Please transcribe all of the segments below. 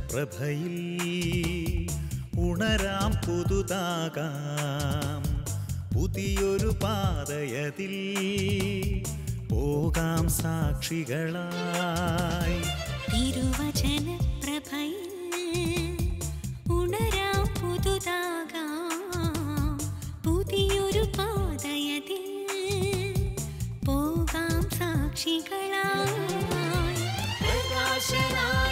പ്രഭയിൽ ഉണരാം പുതുതാകാം പുതിയൊരു പാതയതിൽ പോകാം സാക്ഷികളായി തിരുവചനപ്രഭയിൽ ഉണരാം പുതുതാകാം പുതിയൊരു പാതയതിൽ പോകാം സാക്ഷികളായി പ്രകാശനായ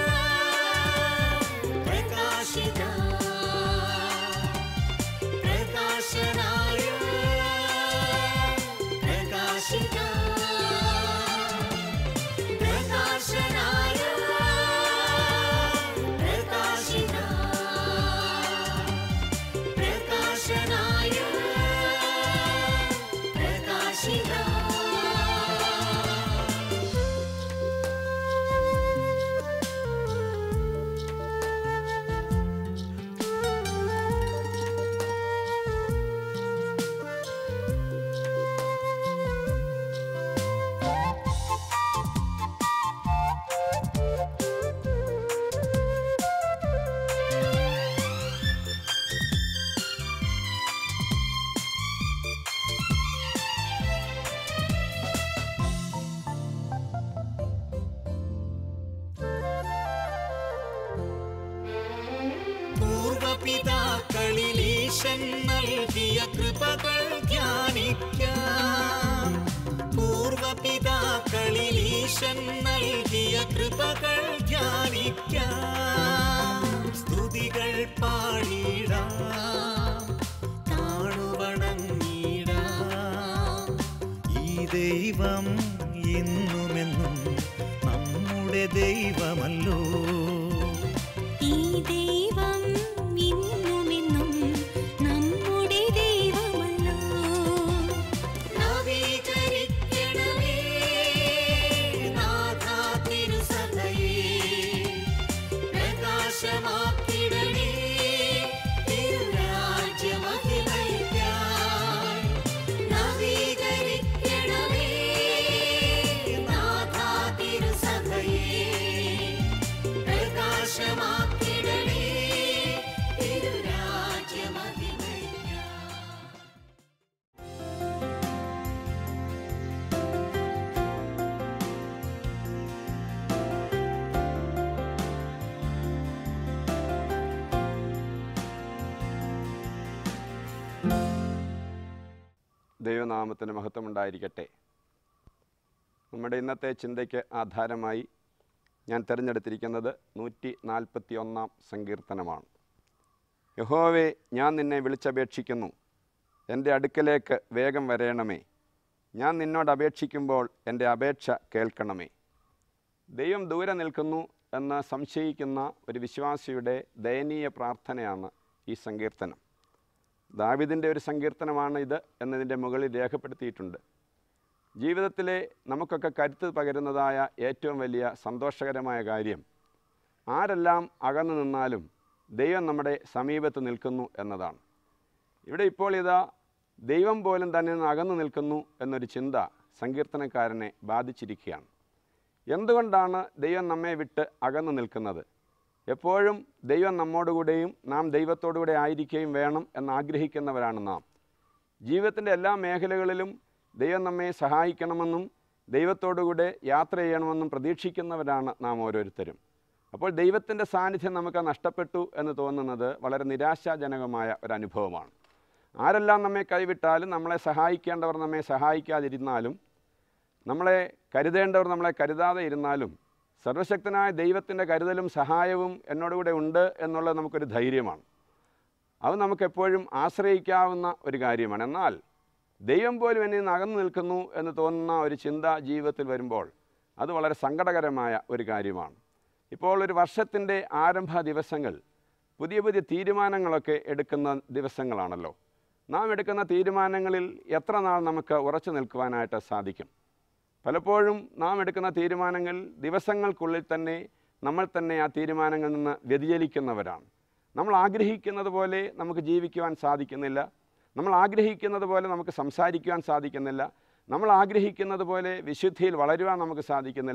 പ്രകാശിത പ്രകാശനായ പ്രകാശിത പ്രകാശനായ പ്രകാശിത പ്രകാശനായ പ്രകാശിത പൂർവപിതാക്കളിൽ ഈശൻ നൽകിയ കൃപകൾ ധ്യാനിക്കാം പൂർവപിതാക്കളിൽ ഈശൻ നൽകിയ കൃപകൾ ധ്യാനിക്കാം സ്തുതികൾ പാടിടാം താണുവണങ്ങിടാം ഈ ദൈവം എന്നുമെന്നും നമ്മുടെ ദൈവമല്ലോ ഈ ദൈവം ഇന്നുമെന്നും നമ്മുടെ ദൈവമല്ലോ നവീകരിക്കണമേ നാഥാ തിരുസഭയെ പ്രകാശമാക്കിടണേ തിരുരാജ്യമഹിമയ്ക്കായി നവീകരിക്കണമേ നാഥാ തിരുസഭയെ പ്രകാശമാക്കിടണേ തിരുരാജ്യമഹിമയ്ക്കായി ദൈവനാമത്തിന് മഹത്വമുണ്ടായിരിക്കട്ടെ നമ്മുടെ ഇന്നത്തെ ചിന്തയ്ക്ക് ആധാരമായി ഞാൻ തിരഞ്ഞെടുത്തിരിക്കുന്നത് നൂറ്റി നാൽപ്പത്തി ഒന്നാം സങ്കീർത്തനമാണ് യഹോവേ ഞാൻ നിന്നെ വിളിച്ചപേക്ഷിക്കുന്നു എൻ്റെ അടുക്കലേക്ക് വേഗം വരേണമേ ഞാൻ നിന്നോട് അപേക്ഷിക്കുമ്പോൾ എൻ്റെ അപേക്ഷ കേൾക്കണമേ ദൈവം ദൂരെ നിൽക്കുന്നു എന്ന് സംശയിക്കുന്ന ഒരു വിശ്വാസിയുടെ ദയനീയ പ്രാർത്ഥനയാണ് ഈ സങ്കീർത്തനം ദാവിദിൻ്റെ ഒരു സങ്കീർത്തനമാണ് ഇത് എന്നതിൻ്റെ മുകളിൽ രേഖപ്പെടുത്തിയിട്ടുണ്ട് ജീവിതത്തിലെ നമുക്കൊക്കെ കരുത്ത് പകരുന്നതായ ഏറ്റവും വലിയ സന്തോഷകരമായ കാര്യം ആരെല്ലാം അകന്നു നിന്നാലും ദൈവം നമ്മുടെ സമീപത്ത് നിൽക്കുന്നു എന്നതാണ് ഇവിടെ ഇപ്പോൾ ഇതാ ദൈവം പോലും തന്നെ നിന്ന് അകന്നു നിൽക്കുന്നു എന്നൊരു ചിന്ത സങ്കീർത്തനക്കാരനെ ബാധിച്ചിരിക്കുകയാണ് എന്തുകൊണ്ടാണ് ദൈവം നമ്മെ വിട്ട് അകന്നു നിൽക്കുന്നത് എപ്പോഴും ദൈവം നമ്മോടുകൂടെയും നാം ദൈവത്തോടുകൂടെ ആയിരിക്കുകയും വേണം എന്ന് ആഗ്രഹിക്കുന്നവരാണ് നാം ജീവിതത്തിൻ്റെ എല്ലാ മേഖലകളിലും ദൈവം നമ്മെ സഹായിക്കണമെന്നും ദൈവത്തോടുകൂടെ യാത്ര ചെയ്യണമെന്നും പ്രതീക്ഷിക്കുന്നവരാണ് നാം ഓരോരുത്തരും അപ്പോൾ ദൈവത്തിൻ്റെ സാന്നിധ്യം നമുക്ക് നഷ്ടപ്പെട്ടു എന്ന് തോന്നുന്നത് വളരെ നിരാശാജനകമായ ഒരു അനുഭവമാണ് ആരെല്ലാം നമ്മെ കൈവിട്ടാലും നമ്മളെ സഹായിക്കേണ്ടവർ നമ്മെ സഹായിക്കാതിരുന്നാലും നമ്മളെ കരുതേണ്ടവർ നമ്മളെ കരുതാതെ ഇരുന്നാലും സർവശക്തനായ ദൈവത്തിൻ്റെ കരുതലും സഹായവും എന്നോടുകൂടെ ഉണ്ട് എന്നുള്ളത് നമുക്കൊരു ധൈര്യമാണ് അത് നമുക്കെപ്പോഴും ആശ്രയിക്കാവുന്ന ഒരു കാര്യമാണ് എന്നാൽ ദൈവം പോലും എന്നിൽ നിന്ന് അകന്നു നിൽക്കുന്നു എന്ന് തോന്നുന്ന ഒരു ചിന്ത ജീവിതത്തിൽ വരുമ്പോൾ അത് വളരെ സങ്കടകരമായ ഒരു കാര്യമാണ് ഇപ്പോൾ ഒരു വർഷത്തിൻ്റെ ആരംഭ ദിവസങ്ങൾ പുതിയ പുതിയ തീരുമാനങ്ങളൊക്കെ എടുക്കുന്ന ദിവസങ്ങളാണല്ലോ നാം എടുക്കുന്ന തീരുമാനങ്ങളിൽ എത്ര നാൾ നമുക്ക് ഉറച്ചു നിൽക്കുവാനായിട്ട് സാധിക്കും പലപ്പോഴും നാം എടുക്കുന്ന തീരുമാനങ്ങൾ ദിവസങ്ങൾക്കുള്ളിൽ തന്നെ നമ്മൾ തന്നെ ആ തീരുമാനങ്ങളിൽ നിന്ന് വ്യതിചലിക്കുന്നവരാണ് നമ്മൾ ആഗ്രഹിക്കുന്നത് പോലെ നമുക്ക് ജീവിക്കുവാൻ സാധിക്കുന്നില്ല നമ്മൾ ആഗ്രഹിക്കുന്നത് പോലെ നമുക്ക് സംസാരിക്കുവാൻ സാധിക്കുന്നില്ല നമ്മൾ ആഗ്രഹിക്കുന്നത് പോലെ വിശുദ്ധിയിൽ വളരുവാൻ നമുക്ക് സാധിക്കുന്നില്ല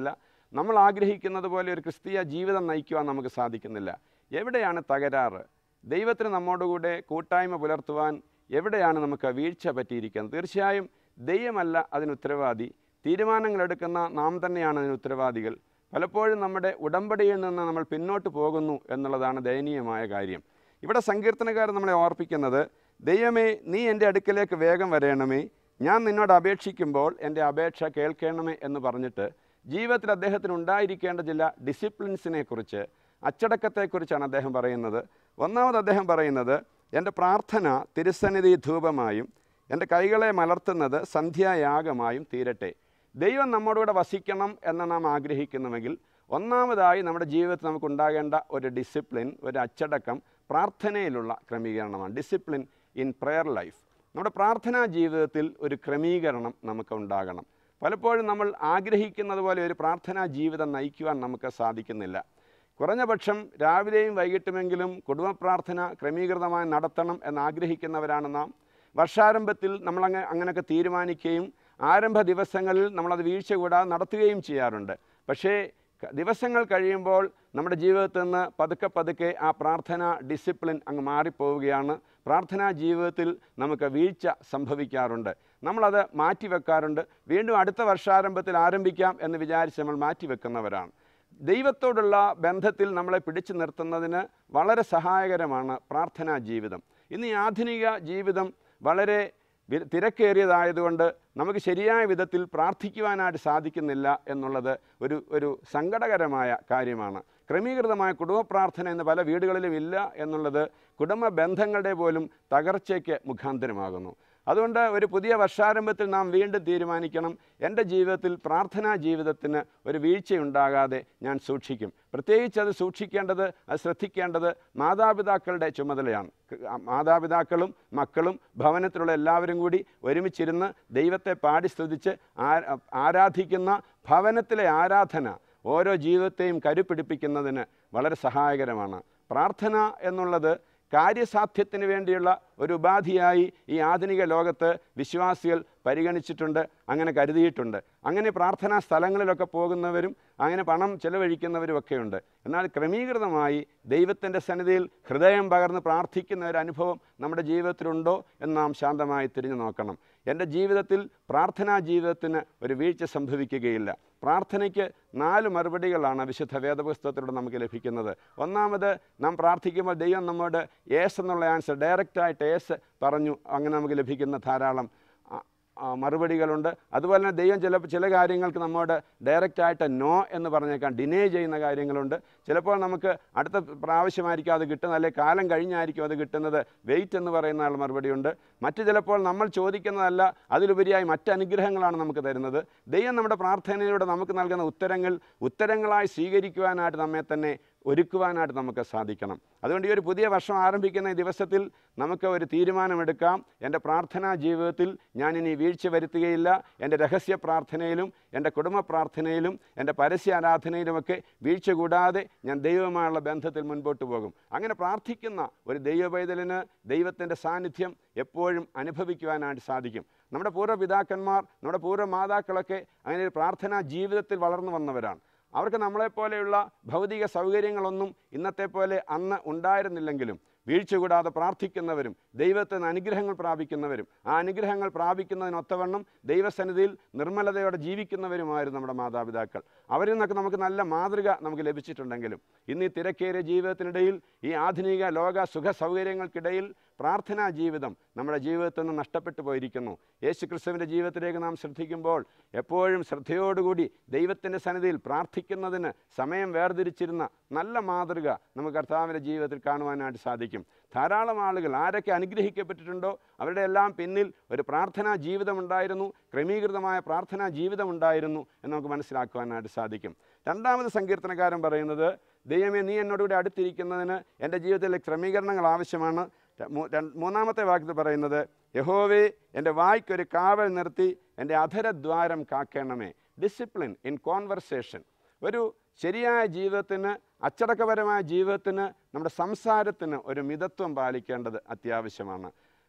നമ്മൾ ആഗ്രഹിക്കുന്നത് പോലെ ഒരു ക്രിസ്തീയ ജീവിതം നയിക്കുവാൻ നമുക്ക് സാധിക്കുന്നില്ല എവിടെയാണ് തകരാറ് ദൈവത്തിന് നമ്മോടുകൂടെ കൂട്ടായ്മ പുലർത്തുവാൻ എവിടെയാണ് നമുക്ക് വീഴ്ച പറ്റിയിരിക്കുന്നത് തീർച്ചയായും ദൈവമല്ല അതിന് ഉത്തരവാദി തീരുമാനങ്ങൾ എടുക്കുന്ന നാം തന്നെയാണ് അതിന് ഉത്തരവാദികൾ പലപ്പോഴും നമ്മുടെ ഉടമ്പടിയിൽ നിന്ന് നമ്മൾ പിന്നോട്ട് പോകുന്നു എന്നുള്ളതാണ് ദയനീയമായ കാര്യം ഇവിടെ സങ്കീർത്തനക്കാരൻ നമ്മളെ ഓർപ്പിക്കുന്നത് ദൈവമേ നീ എൻ്റെ അടുക്കലേക്ക് വേഗം വരയണമേ ഞാൻ നിന്നോട് അപേക്ഷിക്കുമ്പോൾ എൻ്റെ അപേക്ഷ കേൾക്കണമേ എന്ന് പറഞ്ഞിട്ട് ജീവിതത്തിൽ അദ്ദേഹത്തിന് ഉണ്ടായിരിക്കേണ്ട ചില ഡിസിപ്ലിൻസിനെ കുറിച്ച് അച്ചടക്കത്തെക്കുറിച്ചാണ് അദ്ദേഹം പറയുന്നത് ഒന്നാമത് അദ്ദേഹം പറയുന്നത് എൻ്റെ പ്രാർത്ഥന തിരുസന്നിധി ധൂപമായും എൻ്റെ കൈകളെ മലർത്തുന്നത് സന്ധ്യായാഗമായും തീരട്ടെ ദൈവം നമ്മോടുകൂടെ വസിക്കണം എന്ന് നാം ആഗ്രഹിക്കുന്നുവെങ്കിൽ ഒന്നാമതായി നമ്മുടെ ജീവിതത്തിൽ നമുക്കുണ്ടാകേണ്ട ഒരു ഡിസിപ്ലിൻ ഒരു അച്ചടക്കം പ്രാർത്ഥനയിലുള്ള ക്രമീകരണമാണ് ഡിസിപ്ലിൻ ഇൻ പ്രെയർ ലൈഫ് നമ്മുടെ പ്രാർത്ഥനാ ജീവിതത്തിൽ ഒരു ക്രമീകരണം നമുക്ക് ഉണ്ടാകണം പലപ്പോഴും നമ്മൾ ആഗ്രഹിക്കുന്നത് പോലെ ഒരു പ്രാർത്ഥനാ ജീവിതം നയിക്കുവാൻ നമുക്ക് സാധിക്കുന്നില്ല കുറഞ്ഞ പക്ഷം രാവിലെയും വൈകിട്ടുമെങ്കിലും കുടുംബ പ്രാർത്ഥന ക്രമീകൃതമായി നടത്തണം എന്നാഗ്രഹിക്കുന്നവരാണ് നാം വർഷാരംഭത്തിൽ നമ്മളങ്ങ് അങ്ങനെയൊക്കെ തീരുമാനിക്കുകയും ആരംഭ ദിവസങ്ങളിൽ നമ്മളത് വീഴ്ച കൂടാതെ നടത്തുകയും ചെയ്യാറുണ്ട് പക്ഷേ ക- ദിവസങ്ങൾ കഴിയുമ്പോൾ നമ്മുടെ ജീവിതത്തിൽ നിന്ന് പതുക്കെ പതുക്കെ ആ പ്രാർത്ഥന ഡിസിപ്ലിൻ അങ്ങ് മാറിപ്പോവുകയാണ് പ്രാർത്ഥനാ ജീവിതത്തിൽ നമുക്ക് വീഴ്ച സംഭവിക്കാറുണ്ട് നമ്മളത് മാറ്റിവെക്കാറുണ്ട് വീണ്ടും അടുത്ത വർഷാരംഭത്തിൽ ആരംഭിക്കാം എന്ന് വിചാരിച്ച് നമ്മൾ മാറ്റിവെക്കുന്നവരാണ് ദൈവത്തോടുള്ള ബന്ധത്തിൽ നമ്മളെ പിടിച്ചു നിർത്തുന്നതിന് വളരെ സഹായകരമാണ് പ്രാർത്ഥനാ ജീവിതം ഇന്ന് ഈ ആധുനിക ജീവിതം വളരെ വി- തിരക്കേറിയതായതുകൊണ്ട് നമുക്ക് ശരിയായ വിധത്തിൽ പ്രാർത്ഥിക്കുവാനായിട്ട് സാധിക്കുന്നില്ല എന്നുള്ളത് ഒരു ഒരു സങ്കടകരമായ കാര്യമാണ് ക്രമീകൃതമായ കുടുംബ പ്രാർത്ഥന എന്ന് പല വീടുകളിലും ഇല്ല എന്നുള്ളത് കുടുംബ ബന്ധങ്ങളുടെ പോലും തകർച്ചയ്ക്ക് മുഖാന്തരമാകുന്നു അതുകൊണ്ട് ഒരു പുതിയ വർഷാരംഭത്തിൽ നാം വീണ്ടും തീരുമാനിക്കണം എൻ്റെ ജീവിതത്തിൽ പ്രാർത്ഥനാ ജീവിതത്തിന് ഒരു വീഴ്ചയുണ്ടാകാതെ ഞാൻ സൂക്ഷിക്കും പ്രത്യേകിച്ച് അത് സൂക്ഷിക്കേണ്ടത് അത് ശ്രദ്ധിക്കേണ്ടത് മാതാപിതാക്കളുടെ ചുമതലയാണ് ക- ആ മാതാപിതാക്കളും മക്കളും ഭവനത്തിലുള്ള എല്ലാവരും കൂടി ഒരുമിച്ചിരുന്ന് ദൈവത്തെ പാടി സ്തുതിച്ച് ആ- ആരാധിക്കുന്ന ഭവനത്തിലെ ആരാധന ഓരോ ജീവിതത്തെയും കരുപിടിപ്പിക്കുന്നതിന് വളരെ സഹായകരമാണ് പ്രാർത്ഥന എന്നുള്ളത് കാര്യസാധ്യത്തിന് വേണ്ടിയുള്ള ഒരു ഉപാധിയായി ഈ ആധുനിക ലോകത്ത് വിശ്വാസികൾ പരിഗണിച്ചിട്ടുണ്ട് അങ്ങനെ കരുതിയിട്ടുണ്ട് അങ്ങനെ പ്രാർത്ഥനാ സ്ഥലങ്ങളിലൊക്കെ പോകുന്നവരും അങ്ങനെ പണം ചെലവഴിക്കുന്നവരും ഒക്കെയുണ്ട് എന്നാൽ ക്രമീകൃതമായി ദൈവത്തിൻ്റെ സന്നിധിയിൽ ഹൃദയം പകർന്ന് പ്രാർത്ഥിക്കുന്ന ഒരു അനുഭവം നമ്മുടെ ജീവിതത്തിലുണ്ടോ എന്ന് നാം ശാന്തമായി തിരിഞ്ഞു നോക്കണം എൻ്റെ ജീവിതത്തിൽ പ്രാർത്ഥനാ ജീവിതത്തിന് ഒരു വീഴ്ച സംഭവിക്കുകയില്ല പ്രാർത്ഥനയ്ക്ക് നാല് മറുപടികളാണ് വിശുദ്ധ വേദപുസ്തകത്തിലൂടെ നമുക്ക് ലഭിക്കുന്നത് ഒന്നാമത് നാം പ്രാർത്ഥിക്കുമ്പോൾ ദൈവം നമ്മോട് ഏസ് എന്നുള്ള ആൻസർ ഡയറക്റ്റായിട്ട് ഏസ് പറഞ്ഞു അങ്ങനെ നമുക്ക് ലഭിക്കുന്ന ധാരാളം ആ, ആ, മറുപടികളുണ്ട് അതുപോലെ തന്നെ ദൈവം ചില ചില കാര്യങ്ങൾക്ക് നമ്മോട് ഡയറക്റ്റായിട്ട് നോ എന്ന് പറഞ്ഞേക്കാം ഡിനേ ചെയ്യുന്ന കാര്യങ്ങളുണ്ട് ചിലപ്പോൾ നമുക്ക് അടുത്ത പ്രാവശ്യമായിരിക്കും അത് കിട്ടുന്നത് അല്ലെങ്കിൽ കാലം കഴിഞ്ഞായിരിക്കും അത് കിട്ടുന്നത് വെയിറ്റ് എന്ന് പറയുന്ന ആൾ മറുപടിയുണ്ട് മറ്റ് ചിലപ്പോൾ നമ്മൾ ചോദിക്കുന്നതല്ല അതിലുപരിയായി മറ്റ് അനുഗ്രഹങ്ങളാണ് നമുക്ക് തരുന്നത് ദൈവം നമ്മുടെ പ്രാർത്ഥനയിലൂടെ നമുക്ക് നൽകുന്ന ഉത്തരങ്ങൾ ഉത്തരങ്ങളായി സ്വീകരിക്കുവാനായിട്ട് നമ്മെ തന്നെ ഒരുക്കുവാനായിട്ട് നമുക്ക് സാധിക്കണം അതുകൊണ്ട് ഈ ഒരു പുതിയ വർഷം ആരംഭിക്കുന്ന ഈ ദിവസത്തിൽ നമുക്ക് ഒരു തീരുമാനമെടുക്കാം എൻ്റെ പ്രാർത്ഥനാ ജീവിതത്തിൽ ഞാൻ ഇനി വീഴ്ച വരുത്തുകയില്ല എൻ്റെ രഹസ്യ പ്രാർത്ഥനയിലും എൻ്റെ കുടുംബ പ്രാർത്ഥനയിലും എൻ്റെ പരസ്യ ആരാധനയിലുമൊക്കെ വീഴ്ച കൂടാതെ ഞാൻ ദൈവവുമായുള്ള ബന്ധത്തിൽ മുൻപോട്ട് പോകും അങ്ങനെ പ്രാർത്ഥിക്കുന്ന ഒരു ദൈവപൈതലിന് ദൈവത്തിൻ്റെ സാന്നിധ്യം എപ്പോഴും അനുഭവിക്കുവാനായിട്ട് സാധിക്കും നമ്മുടെ പൂർവ്വപിതാക്കന്മാർ നമ്മുടെ പൂർവ്വ മാതാക്കളൊക്കെ അങ്ങനെ ഒരു പ്രാർത്ഥനാ ജീവിതത്തിൽ വളർന്നു വന്നവരാണ് അവർക്ക് നമ്മളെപ്പോലെയുള്ള ഭൗതിക സൗകര്യങ്ങളൊന്നും ഇന്നത്തെ പോലെ അന്ന് ഉണ്ടായിരുന്നില്ലെങ്കിലും വീഴ്ച കൂടാതെ പ്രാർത്ഥിക്കുന്നവരും ദൈവത്തിൽ നിന്ന് അനുഗ്രഹങ്ങൾ പ്രാപിക്കുന്നവരും ആ അനുഗ്രഹങ്ങൾ പ്രാപിക്കുന്നതിനൊത്തവണ്ണം ദൈവസന്നിധിയിൽ നിർമ്മലതയോടെ ജീവിക്കുന്നവരുമായിരുന്നു നമ്മുടെ മാതാപിതാക്കൾ അവരിൽ നിന്നൊക്കെ നമുക്ക് നല്ല മാതൃക നമുക്ക് ലഭിച്ചിട്ടുണ്ടെങ്കിലും ഇന്ന് ഈ തിരക്കേറിയ ജീവിതത്തിനിടയിൽ ഈ ആധുനിക ലോക സുഖ സൗകര്യങ്ങൾക്കിടയിൽ പ്രാർത്ഥനാ ജീവിതം നമ്മുടെ ജീവിതത്തിൽ നിന്ന് നഷ്ടപ്പെട്ടു പോയിരിക്കുന്നു യേശു ക്രിസ്തുവിൻ്റെ ജീവിതത്തിലേക്ക് നാം ശ്രദ്ധിക്കുമ്പോൾ എപ്പോഴും ശ്രദ്ധയോടുകൂടി ദൈവത്തിൻ്റെ സന്നിധിയിൽ പ്രാർത്ഥിക്കുന്നതിന് സമയം വേർതിരിച്ചിരുന്ന നല്ല മാതൃക നമുക്ക് കർത്താവിൻ്റെ ജീവിതത്തിൽ കാണുവാനായിട്ട് സാധിക്കും ധാരാളം ആളുകൾ ആരൊക്കെ അനുഗ്രഹിക്കപ്പെട്ടിട്ടുണ്ടോ അവരുടെ എല്ലാം പിന്നിൽ ഒരു പ്രാർത്ഥനാ ജീവിതമുണ്ടായിരുന്നു ക്രമീകൃതമായ പ്രാർത്ഥനാ ജീവിതമുണ്ടായിരുന്നു എന്ന് നമുക്ക് മനസ്സിലാക്കുവാനായിട്ട് സാധിക്കും രണ്ടാമത് സങ്കീർത്തനക്കാരൻ പറയുന്നത് ദൈവമേ നീ എന്നോടുകൂടി അടുത്തിരിക്കുന്നതിന് എൻ്റെ ജീവിതത്തിലെ ക്രമീകരണങ്ങൾ ആവശ്യമാണ് ര- മൂ- രണ്ട്- മൂന്നാമത്തെ വാക്യത്തിൽ പറയുന്നത് യഹോവേ എൻ്റെ വായ്ക്കൊരു കാവൽ നിർത്തി എൻ്റെ അധരദ്വാരം കാക്കണമേ ഡിസിപ്ലിൻ ഇൻ കോൺവെർസേഷൻ ഒരു ശരിയായ ജീവിതത്തിന് അച്ചടക്കപരമായ ജീവിതത്തിന് നമ്മുടെ സംസാരത്തിന് ഒരു മിതത്വം പാലിക്കേണ്ടത് അത്യാവശ്യമാണ്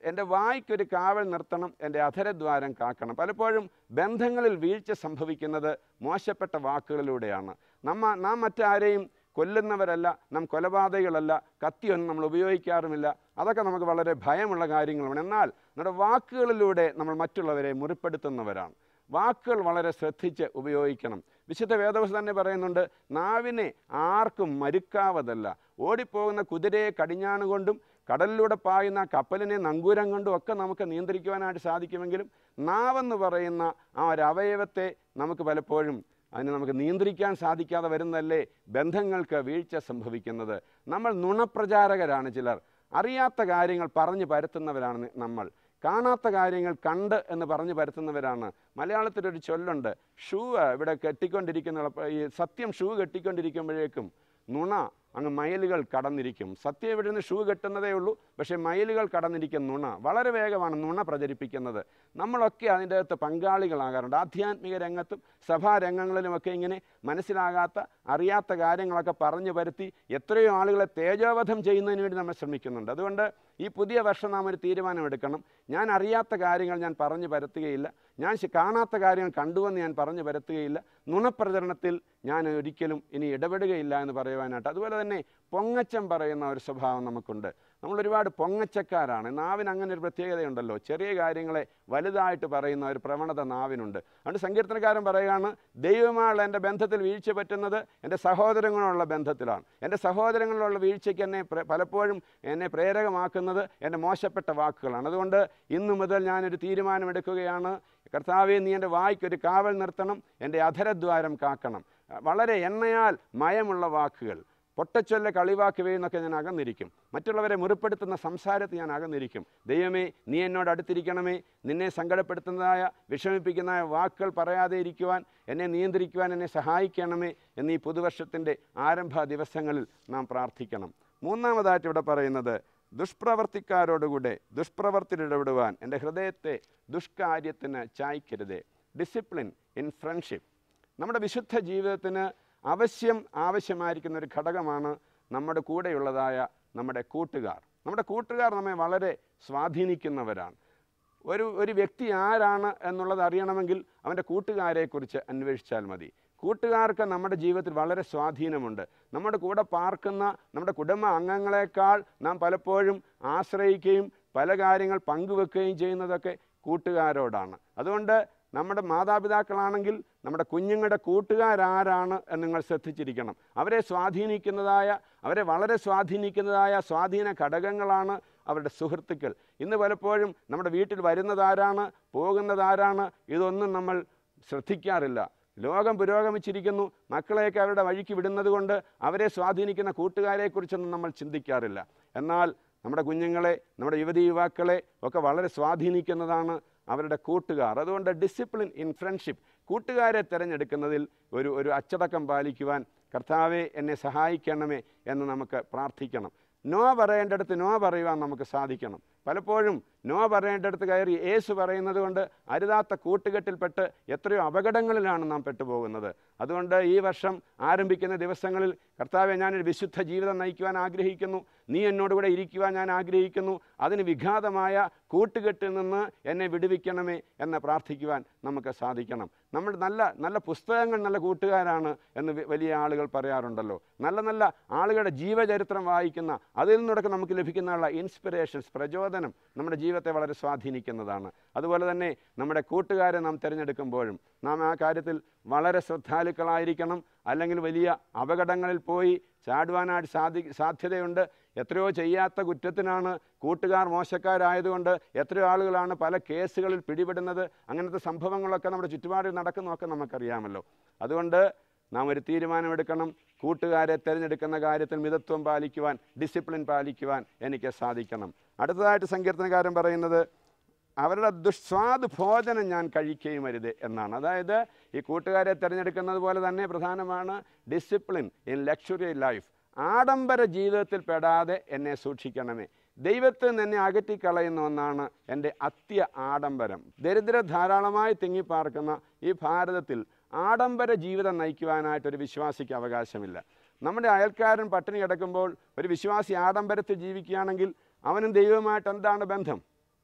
എൻ്റെ വായ്ക്കൊരു കാവൽ നിർത്തണം എൻ്റെ അധരദ്വാരം കാക്കണം പലപ്പോഴും ബന്ധങ്ങളിൽ വീഴ്ച സംഭവിക്കുന്നത് മോശപ്പെട്ട വാക്കുകളിലൂടെയാണ് നമ്മ നാം മറ്റാരെയും കൊല്ലുന്നവരല്ല നാം കൊലപാതകളല്ല കത്തിയൊന്നും നമ്മൾ ഉപയോഗിക്കാറുമില്ല അതൊക്കെ നമുക്ക് വളരെ ഭയമുള്ള കാര്യങ്ങളുമാണ് എന്നാൽ നമ്മുടെ വാക്കുകളിലൂടെ നമ്മൾ മറ്റുള്ളവരെ മുറിപ്പെടുത്തുന്നവരാണ് വാക്കുകൾ വളരെ ശ്രദ്ധിച്ച് ഉപയോഗിക്കണം വിശുദ്ധ വേദവസ്ഥ തന്നെ പറയുന്നുണ്ട് നാവിനെ ആർക്കും മരുക്കാവതല്ല ഓടിപ്പോകുന്ന കുതിരയെ കടിഞ്ഞാണ് കൊണ്ടും കടലിലൂടെ പായുന്ന കപ്പലിനെ നങ്കൂരം കൊണ്ടും ഒക്കെ നമുക്ക് നിയന്ത്രിക്കുവാനായിട്ട് സാധിക്കുമെങ്കിലും നാവെന്ന് പറയുന്ന ആ ഒരു അവയവത്തെ നമുക്ക് പലപ്പോഴും അതിനെ നമുക്ക് നിയന്ത്രിക്കാൻ സാധിക്കാതെ വരുന്നതല്ലേ ബന്ധങ്ങൾക്ക് വീഴ്ച സംഭവിക്കുന്നത് നമ്മൾ നുണപ്രചാരകരാണ് ചിലർ അറിയാത്ത കാര്യങ്ങൾ പറഞ്ഞു പരത്തുന്നവരാണ് നി- നമ്മൾ കാണാത്ത കാര്യങ്ങൾ കണ്ട് എന്ന് പറഞ്ഞു പരത്തുന്നവരാണ് മലയാളത്തിലൊരു ചൊല്ലുണ്ട് ഷൂ ഇവിടെ കെട്ടിക്കൊണ്ടിരിക്കുന്ന ഈ സത്യം ഷൂ കെട്ടിക്കൊണ്ടിരിക്കുമ്പോഴേക്കും നുണ അങ്ങ് മയിലുകൾ കടന്നിരിക്കും സത്യം ഇവിടുന്ന് ഷൂ കെട്ടുന്നതേ ഉള്ളൂ പക്ഷേ മയിലുകൾ കടന്നിരിക്കും നുണ വളരെ വേഗമാണ് നുണ പ്രചരിപ്പിക്കുന്നത് നമ്മളൊക്കെ അതിൻ്റെ അകത്ത് പങ്കാളികളാകാറുണ്ട് ആധ്യാത്മിക രംഗത്തും സഭാ രംഗങ്ങളിലുമൊക്കെ ഇങ്ങനെ മനസ്സിലാകാത്ത അറിയാത്ത കാര്യങ്ങളൊക്കെ പറഞ്ഞു പരത്തി എത്രയോ ആളുകളെ തേജോവധം ചെയ്യുന്നതിന് വേണ്ടി നമ്മൾ ശ്രമിക്കുന്നുണ്ട് അതുകൊണ്ട് ഈ പുതിയ വർഷം നാം ഒരു തീരുമാനമെടുക്കണം ഞാൻ അറിയാത്ത കാര്യങ്ങൾ ഞാൻ പറഞ്ഞു പരത്തുകയില്ല ഞാൻ ശ- കാണാത്ത കാര്യങ്ങൾ കണ്ടുവെന്ന് ഞാൻ പറഞ്ഞു പരത്തുകയില്ല നുണപ്രചരണത്തിൽ ഞാൻ ഒരിക്കലും ഇനി ഇടപെടുകയില്ല എന്ന് പറയുവാനായിട്ട് അതുപോലെ തന്നെ പൊങ്ങച്ചം പറയുന്ന ഒരു സ്വഭാവം നമുക്കുണ്ട് നമ്മൾ ഒരുപാട് പൊങ്ങച്ചക്കാരാണ് നാവിന് അങ്ങനെ ഒരു പ്രത്യേകതയുണ്ടല്ലോ ചെറിയ കാര്യങ്ങളെ വലുതായിട്ട് പറയുന്ന ഒരു പ്രവണത നാവിനുണ്ട് അതുകൊണ്ട് സങ്കീർത്തനക്കാരൻ പറയുകയാണ് ദൈവമായുള്ള എൻ്റെ ബന്ധത്തിൽ വീഴ്ച പറ്റുന്നത് എൻ്റെ സഹോദരങ്ങളുള്ള ബന്ധത്തിലാണ് എൻ്റെ സഹോദരങ്ങളുള്ള വീഴ്ചയ്ക്ക് എന്നെ പ്ര- പലപ്പോഴും എന്നെ പ്രേരകമാക്കുന്നത് എൻ്റെ മോശപ്പെട്ട വാക്കുകളാണ് അതുകൊണ്ട് ഇന്നു മുതൽ ഞാനൊരു തീരുമാനമെടുക്കുകയാണ് കർത്താവെ നീ എൻ്റെ വായ്ക്കൊരു കാവൽ നിർത്തണം എൻ്റെ അധരദ്വാരം കാക്കണം വളരെ എണ്ണയാൽ മയമുള്ള വാക്കുകൾ പൊട്ടച്ചൊല്ല കളിവാക്ക് എന്നൊക്കെ ഞാൻ അകന്നിരിക്കും മറ്റുള്ളവരെ മുറിപ്പെടുത്തുന്ന സംസാരത്തിൽ ഞാൻ അകന്നിരിക്കും ദൈവമേ നീ എന്നോട് അടുത്തിരിക്കണമേ നിന്നെ സങ്കടപ്പെടുത്തുന്നതായ വിഷമിപ്പിക്കുന്നതായ വാക്കുകൾ പറയാതെ ഇരിക്കുവാൻ എന്നെ നിയന്ത്രിക്കുവാൻ എന്നെ സഹായിക്കണമേ എന്നീ പുതുവർഷത്തിൻ്റെ ആരംഭ ദിവസങ്ങളിൽ നാം പ്രാർത്ഥിക്കണം മൂന്നാമതായിട്ട് ഇവിടെ പറയുന്നത് ദുഷ്പ്രവർത്തിക്കാരോടുകൂടെ ദുഷ്പ്രവർത്തിയിൽ ഇടപെടുവാൻ എൻ്റെ ഹൃദയത്തെ ദുഷ്കാര്യത്തിന് ചായ്ക്കരുതേ ഡിസിപ്ലിൻ ഇൻ ഫ്രണ്ട്ഷിപ്പ് നമ്മുടെ വിശുദ്ധ ജീവിതത്തിന് അവശ്യം ആവശ്യമായിരിക്കുന്ന ഒരു ഘടകമാണ് നമ്മുടെ കൂടെയുള്ളതായ നമ്മുടെ കൂട്ടുകാർ നമ്മുടെ കൂട്ടുകാർ നമ്മെ വളരെ സ്വാധീനിക്കുന്നവരാണ് ഒരു ഒരു വ്യക്തി ആരാണ് എന്നുള്ളത് അറിയണമെങ്കിൽ അവൻ്റെ കൂട്ടുകാരെക്കുറിച്ച് അന്വേഷിച്ചാൽ മതി കൂട്ടുകാർക്ക് നമ്മുടെ ജീവിതത്തിൽ വളരെ സ്വാധീനമുണ്ട് നമ്മുടെ കൂടെ പാർക്കുന്ന നമ്മുടെ കുടുംബ അംഗങ്ങളെക്കാൾ നാം പലപ്പോഴും ആശ്രയിക്കുകയും പല കാര്യങ്ങൾ പങ്കുവെക്കുകയും ചെയ്യുന്നതൊക്കെ കൂട്ടുകാരോടാണ് അതുകൊണ്ട് നമ്മുടെ മാതാപിതാക്കളാണെങ്കിൽ നമ്മുടെ കുഞ്ഞുങ്ങളുടെ കൂട്ടുകാരാരാണ് എന്ന് നിങ്ങൾ ശ്രദ്ധിച്ചിരിക്കണം അവരെ സ്വാധീനിക്കുന്നതായ അവരെ വളരെ സ്വാധീനിക്കുന്നതായ സ്വാധീന ഘടകങ്ങളാണ് അവരുടെ സുഹൃത്തുക്കൾ ഇന്ന് പലപ്പോഴും നമ്മുടെ വീട്ടിൽ വരുന്നതാരാണ് പോകുന്നതാരാണ് ഇതൊന്നും നമ്മൾ ശ്രദ്ധിക്കാറില്ല ലോകം പുരോഗമിച്ചിരിക്കുന്നു മക്കളെയൊക്കെ അവരുടെ വഴിക്ക് വിടുന്നത് കൊണ്ട് അവരെ സ്വാധീനിക്കുന്ന കൂട്ടുകാരെക്കുറിച്ചൊന്നും നമ്മൾ ചിന്തിക്കാറില്ല എന്നാൽ നമ്മുടെ കുഞ്ഞുങ്ങളെ നമ്മുടെ യുവതി യുവാക്കളെ ഒക്കെ വളരെ സ്വാധീനിക്കുന്നതാണ് അവരുടെ കൂട്ടുകാർ അതുകൊണ്ട് ഡിസിപ്ലിൻ ഇൻ ഫ്രണ്ട്ഷിപ്പ് കൂട്ടുകാരെ തിരഞ്ഞെടുക്കുന്നതിൽ ഒരു ഒരു അച്ചടക്കം പാലിക്കുവാൻ കർത്താവെ എന്നെ സഹായിക്കണമേ എന്ന് നമുക്ക് പ്രാർത്ഥിക്കണം നോ പറയേണ്ടടുത്ത് നോ പറയുവാൻ നമുക്ക് സാധിക്കണം പലപ്പോഴും നോ പറയേണ്ടടുത്ത് കയറി യേശു പറയുന്നത് കൊണ്ട് അരുതാത്ത കൂട്ടുകെട്ടിൽപ്പെട്ട് എത്രയോ അപകടങ്ങളിലാണ് നാം പെട്ടുപോകുന്നത് അതുകൊണ്ട് ഈ വർഷം ആരംഭിക്കുന്ന ദിവസങ്ങളിൽ കർത്താവെ ഞാനൊരു വിശുദ്ധ ജീവിതം നയിക്കുവാൻ ആഗ്രഹിക്കുന്നു നീ എന്നോടുകൂടെ ഇരിക്കുവാൻ ഞാൻ ആഗ്രഹിക്കുന്നു അതിന് വിഘാതമായ കൂട്ടുകെട്ടിൽ നിന്ന് എന്നെ വിടുവിക്കണമേ എന്ന് പ്രാർത്ഥിക്കുവാൻ നമുക്ക് സാധിക്കണം നമ്മൾ നല്ല നല്ല പുസ്തകങ്ങൾ നല്ല കൂട്ടുകാരാണ് എന്ന് വ- വലിയ ആളുകൾ പറയാറുണ്ടല്ലോ നല്ല നല്ല ആളുകളുടെ ജീവചരിത്രം വായിക്കുന്ന അതിൽ നിന്നൊക്കെ നമുക്ക് ലഭിക്കുന്ന ഇൻസ്പിറേഷൻസ് പ്രചോദനം നമ്മുടെ ജീവിതത്തെ വളരെ സ്വാധീനിക്കുന്നതാണ് അതുപോലെ തന്നെ നമ്മുടെ കൂട്ടുകാരെ നാം തിരഞ്ഞെടുക്കുമ്പോഴും നാം ആ കാര്യത്തിൽ വളരെ ശ്രദ്ധാലുക്കളായിരിക്കണം അല്ലെങ്കിൽ വലിയ അപകടങ്ങളിൽ പോയി ചാടുവാനായിട്ട് സാധി സാധ്യതയുണ്ട് എത്രയോ ചെയ്യാത്ത കുറ്റത്തിനാണ് കൂട്ടുകാർ മോശക്കാരായതുകൊണ്ട് എത്രയോ ആളുകളാണ് പല കേസുകളിൽ പിടിപെടുന്നത് അങ്ങനത്തെ സംഭവങ്ങളൊക്കെ നമ്മുടെ ചുറ്റുപാടിൽ നടക്കുന്നതൊക്കെ നമുക്കറിയാമല്ലോ അതുകൊണ്ട് നാം ഒരു തീരുമാനമെടുക്കണം കൂട്ടുകാരെ തിരഞ്ഞെടുക്കുന്ന കാര്യത്തിൽ മിതത്വം പാലിക്കുവാൻ ഡിസിപ്ലിൻ പാലിക്കുവാൻ എനിക്ക് സാധിക്കണം അടുത്തതായിട്ട് സങ്കീർത്തനകാരൻ പറയുന്നത് അവരുടെ ദുസ്വാദ് ഭോജനം ഞാൻ കഴിക്കുകയും അരുത് എന്നാണ് അതായത് ഈ കൂട്ടുകാരെ തിരഞ്ഞെടുക്കുന്നത് പോലെ തന്നെ പ്രധാനമാണ് ഡിസിപ്ലിൻ ഇൻ ലക്ഷറി ലൈഫ് ആഡംബര ജീവിതത്തിൽ പെടാതെ എന്നെ സൂക്ഷിക്കണമേ ദൈവത്തിൽ നിന്ന് എന്നെ അകറ്റിക്കളയുന്ന ഒന്നാണ് എൻ്റെ അത്യ ആഡംബരം ദരിദ്ര ധാരാളമായി തിങ്ങിപ്പാർക്കുന്ന ഈ ഭാരതത്തിൽ ആഡംബര ജീവിതം നയിക്കുവാനായിട്ട് ഒരു വിശ്വാസിക്ക് അവകാശമില്ല നമ്മുടെ അയൽക്കാരൻ പട്ടിണി കിടക്കുമ്പോൾ ഒരു വിശ്വാസി ആഡംബരത്തിൽ ജീവിക്കുകയാണെങ്കിൽ അവനും ദൈവവുമായിട്ട് എന്താണ് ബന്ധം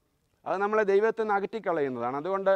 അത് നമ്മളെ ദൈവത്തിൽ നിന്ന് അകറ്റിക്കളയുന്നതാണ് അതുകൊണ്ട്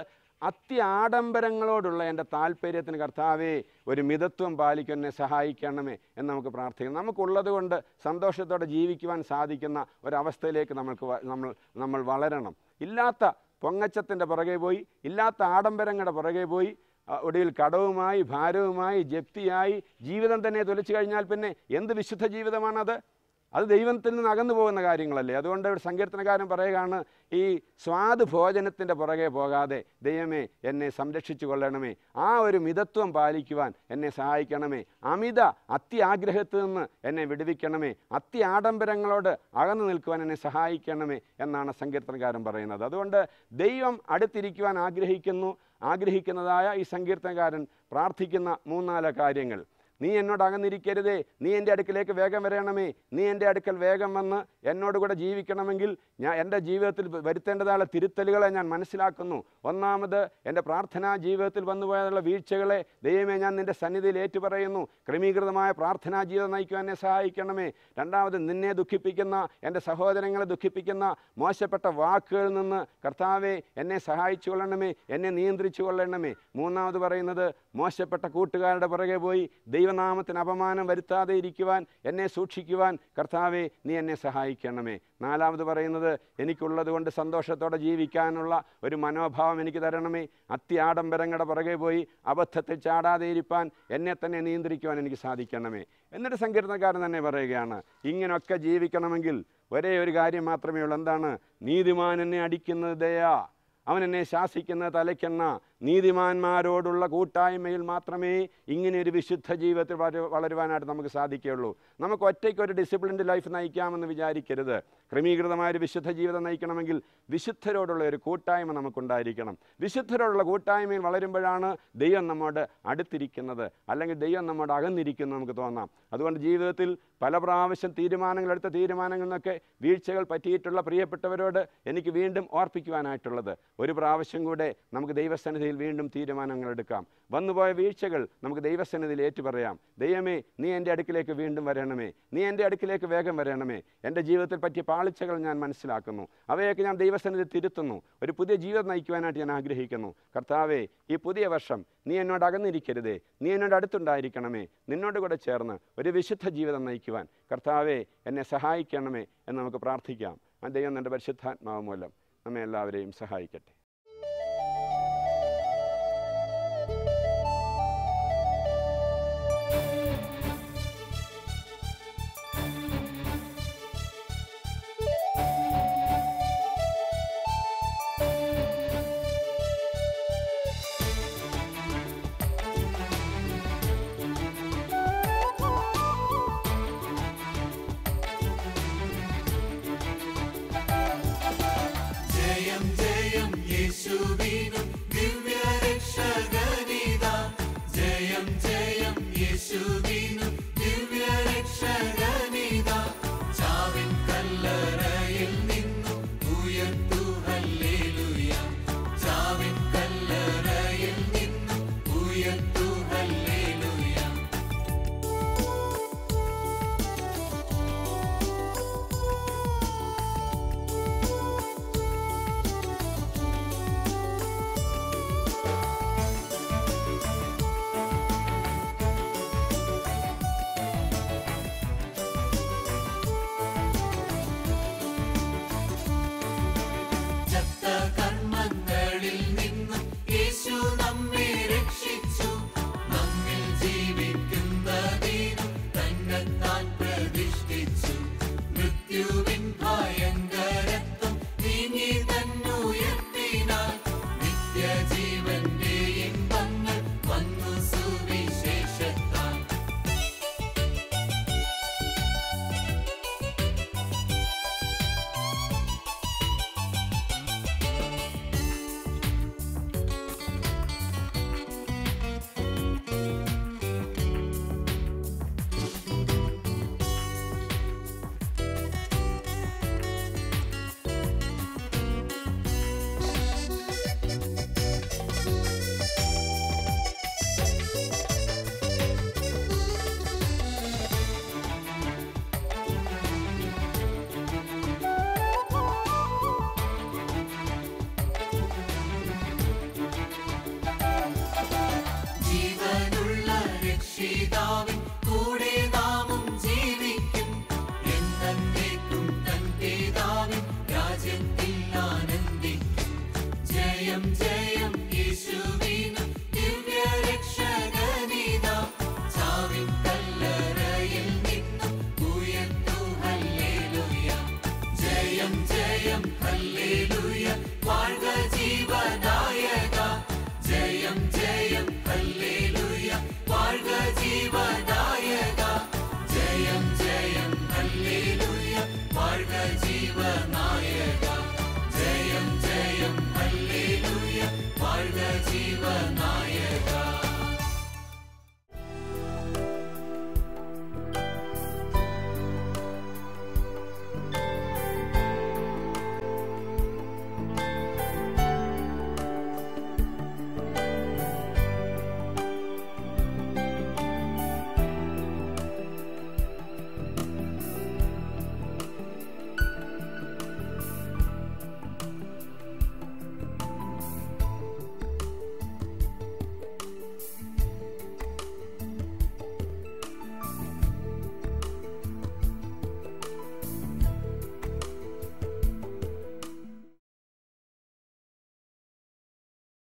അത്യാഡംബരങ്ങളോടുള്ള എൻ്റെ താല്പര്യത്തിന് കർത്താവേ ഒരു മിതത്വം പാലിക്കാൻ എന്നെ സഹായിക്കണമേ എന്ന് നമുക്ക് പ്രാർത്ഥിക്കാം നമുക്കുള്ളത് കൊണ്ട് സന്തോഷത്തോടെ ജീവിക്കുവാൻ സാധിക്കുന്ന ഒരവസ്ഥയിലേക്ക് നമ്മൾക്ക് വ- നമ്മൾ നമ്മൾ വളരണം ഇല്ലാത്ത പൊങ്ങച്ചത്തിൻ്റെ പുറകെ പോയി ഇല്ലാത്ത ആഡംബരങ്ങളുടെ പുറകെ പോയി ആ, ഒടുവിൽ കടവുമായി ഭാരവുമായി ജപ്തിയായി ജീവിതം തന്നെ തുലച്ചു കഴിഞ്ഞാൽ പിന്നെ എന്ത് വിശുദ്ധ ജീവിതമാണത് അത് ദൈവത്തിൽ നിന്ന് അകന്നു പോകുന്ന കാര്യങ്ങളല്ലേ അതുകൊണ്ട് ഇവിടെ സങ്കീർത്തനക്കാരൻ പറയുകയാണ് ഈ സ്വാദ് ഭോജനത്തിൻ്റെ പുറകെ പോകാതെ ദൈവമേ എന്നെ സംരക്ഷിച്ചു കൊള്ളണമേ ആ ഒരു മിതത്വം പാലിക്കുവാൻ എന്നെ സഹായിക്കണമേ അമിത അത്യാഗ്രഹത്തിൽ നിന്ന് എന്നെ വിടുവിക്കണമേ അത്യാഡംബരങ്ങളോട് അകന്നു നിൽക്കുവാൻ എന്നെ സഹായിക്കണമേ എന്നാണ് സങ്കീർത്തനക്കാരൻ പറയുന്നത് അതുകൊണ്ട് ദൈവം അടുത്തിരിക്കുവാൻ ആഗ്രഹിക്കുന്നു ആഗ്രഹിക്കുന്നതായ ഈ സങ്കീർത്തനക്കാരൻ പ്രാർത്ഥിക്കുന്ന മൂന്നാല് കാര്യങ്ങൾ നീ എന്നോട് അകന്നിരിക്കരുതേ നീ എൻ്റെ അടുക്കിലേക്ക് വേഗം വരണമേ നീ എൻ്റെ അടുക്കൽ വേഗം വന്ന് എന്നോട് കൂടെ ജീവിക്കണമെങ്കിൽ ഞാൻ എൻ്റെ ജീവിതത്തിൽ വരുത്തേണ്ടതായ തിരുത്തലുകളെ ഞാൻ മനസ്സിലാക്കുന്നു ഒന്നാമത് എൻ്റെ പ്രാർത്ഥനാ ജീവിതത്തിൽ വന്നുപോയതുള്ള വീഴ്ചകളെ ദൈവമേ ഞാൻ നിൻ്റെ സന്നിധിയിൽ ഏറ്റുപറയുന്നു ക്രമീകൃതമായ പ്രാർത്ഥനാ ജീവിതം നയിക്കുവാൻ എന്നെ സഹായിക്കണമേ രണ്ടാമത് നിന്നെ ദുഃഖിപ്പിക്കുന്ന എൻ്റെ സഹോദരങ്ങളെ ദുഃഖിപ്പിക്കുന്ന മോശപ്പെട്ട വാക്കുകളിൽ നിന്ന് കർത്താവെ എന്നെ സഹായിച്ചു കൊള്ളണമേ എന്നെ നിയന്ത്രിച്ചു കൊള്ളണമേ മൂന്നാമത് പറയുന്നത് മോശപ്പെട്ട കൂട്ടുകാരുടെ പുറകെ പോയി ദൈവനാമത്തിന് അപമാനം വരുത്താതെ ഇരിക്കുവാൻ എന്നെ സൂക്ഷിക്കുവാൻ കർത്താവെ നീ എന്നെ സഹായിക്കണമേ നാലാമത് പറയുന്നത് എനിക്കുള്ളത് കൊണ്ട് സന്തോഷത്തോടെ ജീവിക്കാനുള്ള ഒരു മനോഭാവം എനിക്ക് തരണമേ അത്യാഡംബരങ്ങളുടെ പുറകെ പോയി അബദ്ധത്തിൽ ചാടാതെ ഇരിപ്പാൻ എന്നെ തന്നെ നിയന്ത്രിക്കുവാൻ എനിക്ക് സാധിക്കണമേ എന്നിട്ട് സങ്കീർത്തനക്കാരൻ തന്നെ പറയുകയാണ് ഇങ്ങനൊക്കെ ജീവിക്കണമെങ്കിൽ ഒരേ ഒരു കാര്യം മാത്രമേ ഉള്ളൂ എന്താണ് നീതിമാൻ എന്നെ അടിക്കുന്നത് ദയാ അവൻ എന്നെ ശാസിക്കുന്ന തലയ്ക്കെണ്ണ നീതിമാന്മാരോടുള്ള കൂട്ടായ്മയിൽ മാത്രമേ ഇങ്ങനെ ഒരു വിശുദ്ധ ജീവിതത്തിൽ വളരു വളരുവാനായിട്ട് നമുക്ക് സാധിക്കുകയുള്ളൂ നമുക്ക് ഒറ്റയ്ക്ക് ഒരു ഡിസിപ്ലിൻഡ് ലൈഫ് നയിക്കാമെന്ന് വിചാരിക്കരുത് ക്രമീകൃതമായ ഒരു വിശുദ്ധ ജീവിതം നയിക്കണമെങ്കിൽ വിശുദ്ധരോടുള്ള ഒരു കൂട്ടായ്മ നമുക്കുണ്ടായിരിക്കണം വിശുദ്ധരോടുള്ള കൂട്ടായ്മയിൽ വളരുമ്പോഴാണ് ദൈവം നമ്മോട് അടുത്തിരിക്കുന്നത് അല്ലെങ്കിൽ ദൈവം നമ്മോട് അകന്നിരിക്കുന്നു നമുക്ക് തോന്നാം അതുകൊണ്ട് ജീവിതത്തിൽ പല പ്രാവശ്യം തീരുമാനങ്ങൾ എടുത്ത തീരുമാനങ്ങളിൽ നിന്നൊക്കെ വീഴ്ചകൾ പറ്റിയിട്ടുള്ള പ്രിയപ്പെട്ടവരോട് എനിക്ക് വീണ്ടും ഓർപ്പിക്കുവാനായിട്ടുള്ളത് ഒരു പ്രാവശ്യം കൂടെ നമുക്ക് ദൈവസന്നിധിയിൽ വീണ്ടും തീരുമാനങ്ങൾ എടുക്കാം വന്നുപോയ വീഴ്ചകൾ നമുക്ക് ദൈവസന്നിധിയിൽ ഏറ്റുപറയാം ദൈവമേ നീ എൻ്റെ അടുക്കിലേക്ക് വീണ്ടും വരണമേ നീ എൻ്റെ അടുക്കിലേക്ക് വേഗം വരണമേ എൻ്റെ ജീവിതത്തിൽ പറ്റിയ പാളിച്ചകൾ ഞാൻ മനസ്സിലാക്കുന്നു അവയൊക്കെ ഞാൻ ദൈവസന്നിധി തിരുത്തുന്നു ഒരു പുതിയ ജീവിതം നയിക്കുവാനായിട്ട് ഞാൻ ആഗ്രഹിക്കുന്നു കർത്താവേ ഈ പുതിയ വർഷം നീ എന്നോട് അകന്നിരിക്കരുതേ നീ എന്നോട് അടുത്തുണ്ടായിരിക്കണമേ നിന്നോട് കൂടെ ചേർന്ന് ഒരു വിശുദ്ധ ജീവിതം നയിക്കുവാൻ കർത്താവേ എന്നെ സഹായിക്കണമേ എന്ന് നമുക്ക് പ്രാർത്ഥിക്കാം ആ ദൈവം എൻ്റെ പരിശുദ്ധാത്മാവ് മൂലം നമ്മെ എല്ലാവരെയും സഹായിക്കട്ടെ ജയം ജയം യേശുവിനും ദിവ്യരക്ഷകനിതാ ജയം ജയം യേശുവിനും ദിവ്യരക്ഷകനിതാ ചാവിൻ കല്ലറയിൽ നിന്നു ഉയർത്തു ഹല്ലേലൂയ ചാവിൻ കല്ലറയിൽ നിന്നു ഉയർത്തു